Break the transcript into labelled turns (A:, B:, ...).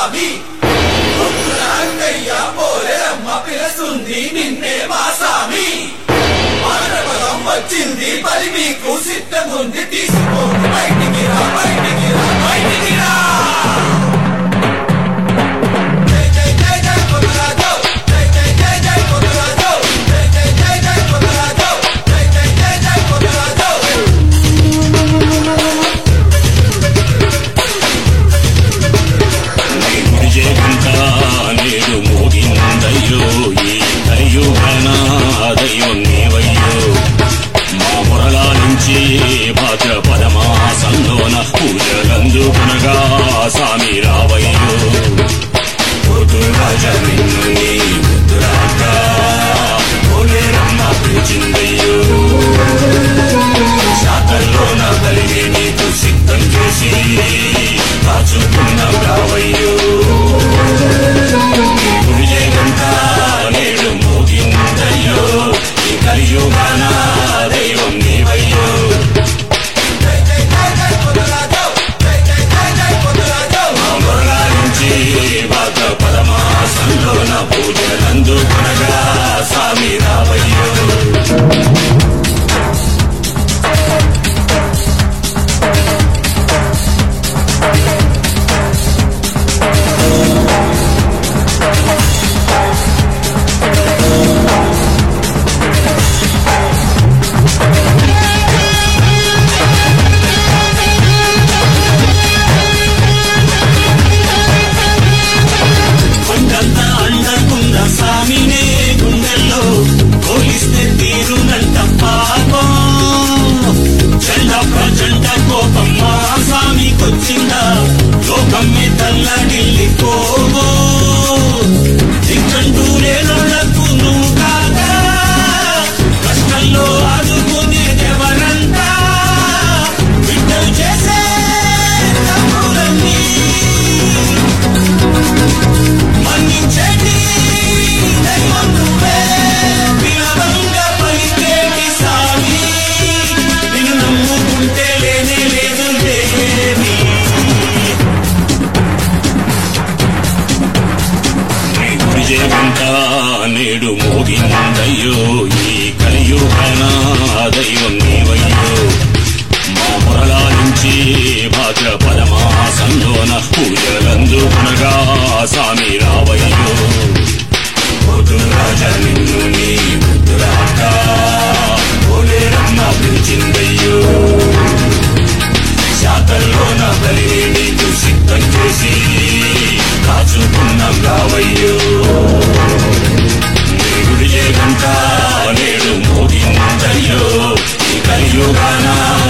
A: స్వామి పొద్దున అంగయ్య పోలేరమ్మ పిలుస్తుంది నిన్నే మా స్వామి మానవరం వచ్చింది పని మీకు సిద్ధముంది తీసుకోండి బయటికి రా బయటికి రా బయటికి రా జై జై జై జై కొనరాజు జై జై జై జై కొనరాజు జై జై జై జై కొనరాజు జై జై జై జై కొనరాజు
B: విజయగంట నేడు మోగిందయ్యో ఈ కలియుగన దైవం నీవయ్యో మా మురళాలించి భాద్రపద మాసంలోన పూజలందుకునగా సామి రావయ్యో పొద్దురాజ నిన్ను నీ ముద్దురాక పోలేరమ్మ పిలిచిందయ్యో శాతల్లోన కలిగి నీకు సిద్ధం చేసి కాచుకున్న రావయ్యో విజయగంట నేడు మోగిందయ్యో ఈ కలియుగాన దైవం నీవయ్యో
A: జై జై జై జై కొనరాజు జై జై జై జై కొనరాజు
B: అమరాలించి భాద్ర పరమాసంలోన పూజలందుకునగా స్వామి రావయ్యో కొండంత అండకున్న స్వామినే గుండెల్లో పోలిస్తే తీరునంట పాపం చండ ప్రచండ కోపం మా స్వామికొచ్చిందా లోకం తల్లడిల్లిపోవో దిక్కంటూ లేనులకు నువ్వు కాగా కష్టంలో ఆదుకునేదెవరంతా బిడ్డలు చేసే తప్పులన్నీ మన్నించండి దైవం నువ్వే వినవంగా పలికేటి సామి నిన్ను నమ్ముకుంటే లేనే లేదు లేని విజయగంట నేడు మోగిందయ్యో ఈ కలియుగన దైవం నీవయ్యో మా మురళాలించి భాద్ర పరమాసంలోన పూజలందుకునగా సామి రావయ్యో పొద్దురాజ నిన్ను నీ ముద్దురాక పోలేరమ్మ పిలిచిందయ్యో శాతల్లోన బలి నీకు సిద్ధం చేసి కాచుకున్నాం రావయ్యో గుడి గంట నేడు మోగిందయ్యో ఈ కలియుగానా